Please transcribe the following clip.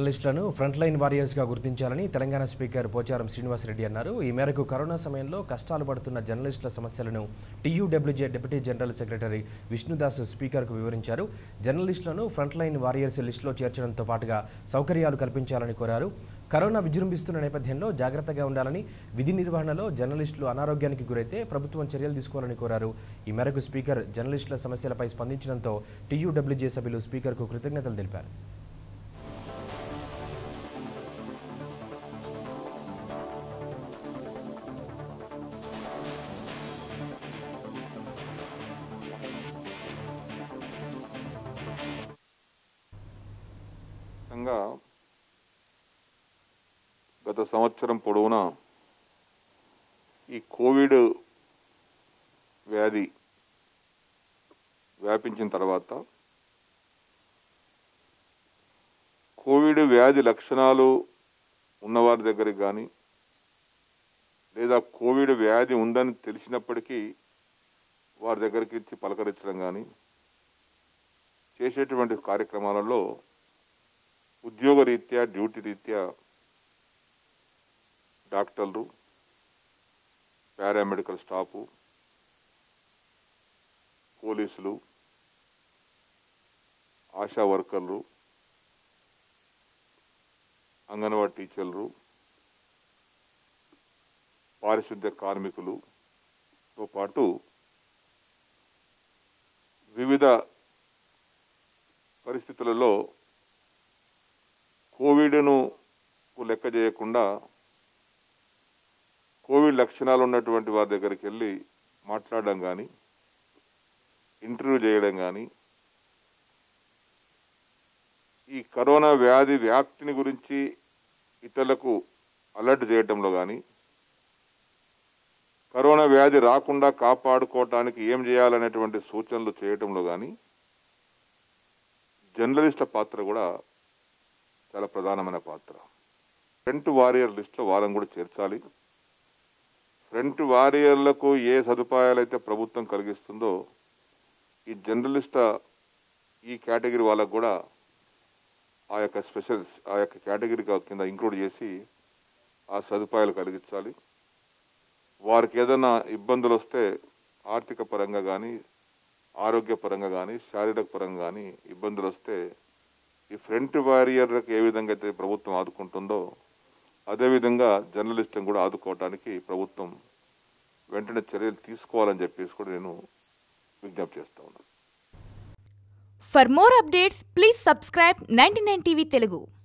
జర్నలిస్టులను front line వారియర్స్గా గుర్తించాలని Telangana speaker Pocharam Srinivasa Reddy అన్నారు ఈ మేరకు కరోనా సమయంలో కష్టాలు పడుతున్న జర్నలిస్టుల సమస్యలను TUWJ deputy general secretary Vishnudas స్పీకర్కు వివరించారు జర్నలిస్టులను ఫ్రంట్ లైన్ వారియర్స్ లిస్టులో చేర్చడంతో పాటుగా సౌకర్యాలు కల్పించాలని కోరారు కరోనా విజృంభిస్తున్న నేపథ్యంలో జాగ్రత్తగా ఉండాలని విధి నిర్వహణలో జర్నలిస్టులు అనారోగ్యానికి గురైతే ప్రభుత్వం చర్యలు తీసుకోవాలని కోరారు ఈ మేరకు స్పీకర్ జర్నలిస్టుల సమస్యలపై స్పందించడంతో టీయూడబ్ల్యూజే సభ్యులు స్పీకర్కు కృతజ్ఞతలు తెలిపారు ముఖ్యంగా గత సంవత్సరం పొడవునా ఈ కోవిడ్ వ్యాధి వ్యాపించిన తర్వాత కోవిడ్ వ్యాధి లక్షణాలు ఉన్నవారి దగ్గరికి కానీ లేదా కోవిడ్ వ్యాధి ఉందని తెలిసినప్పటికీ వారి దగ్గరికి ఇచ్చి పలకరించడం కానీ చేసేటువంటి కార్యక్రమాలలో ఉద్యోగ రీత్యా డ్యూటీ రీత్యా డాక్టర్లు పారామెడికల్ స్టాఫు పోలీసులు ఆశా వర్కర్లు అంగన్వాడీ టీచర్లు పారిశుద్ధ్య కార్మికులుతో పాటు వివిధ పరిస్థితులలో కోవిడ్ను లెక్క చేయకుండా కోవిడ్ లక్షణాలు ఉన్నటువంటి వారి దగ్గరికి వెళ్ళి మాట్లాడడం కానీ ఇంటర్వ్యూ చేయడం కానీ ఈ కరోనా వ్యాధి వ్యాప్తిని గురించి ఇతరులకు అలర్ట్ చేయడంలో కానీ కరోనా వ్యాధి రాకుండా కాపాడుకోవటానికి ఏం చేయాలనేటువంటి సూచనలు చేయటంలో కానీ జర్నలిస్టుల పాత్ర కూడా చాలా ప్రధానమైన పాత్ర ఫ్రంట్ వారియర్ లిస్టులో వాళ్ళని కూడా చేర్చాలి ఫ్రంట్ వారియర్లకు ఏ సదుపాయాలు అయితే ప్రభుత్వం కలిగిస్తుందో ఈ జర్నలిస్ట్ ఈ కేటగిరీ వాళ్ళకు కూడా ఆ యొక్క స్పెషల్స్ ఆ యొక్క కేటగిరీ కింద ఇంక్లూడ్ చేసి ఆ సదుపాయాలు కలిగించాలి వారికి ఏదైనా ఇబ్బందులు వస్తే ఆర్థిక పరంగా కానీ ఆరోగ్యపరంగా కానీ శారీరక పరంగా కానీ ఇబ్బందులు వస్తే ఈ ఫ్రంట్ వారియర్లకు ఏ విధంగా అయితే ప్రభుత్వం ఆదుకుంటుందో అదేవిధంగా జర్నలిస్టులను కూడా ఆదుకోవడానికి ప్రభుత్వం వెంటనే చర్యలు తీసుకోవాలని చెప్పేసి కూడా నేను విజ్ఞప్తి చేస్తా ఉన్నాను For more updates, please subscribe 99 TV Telugu.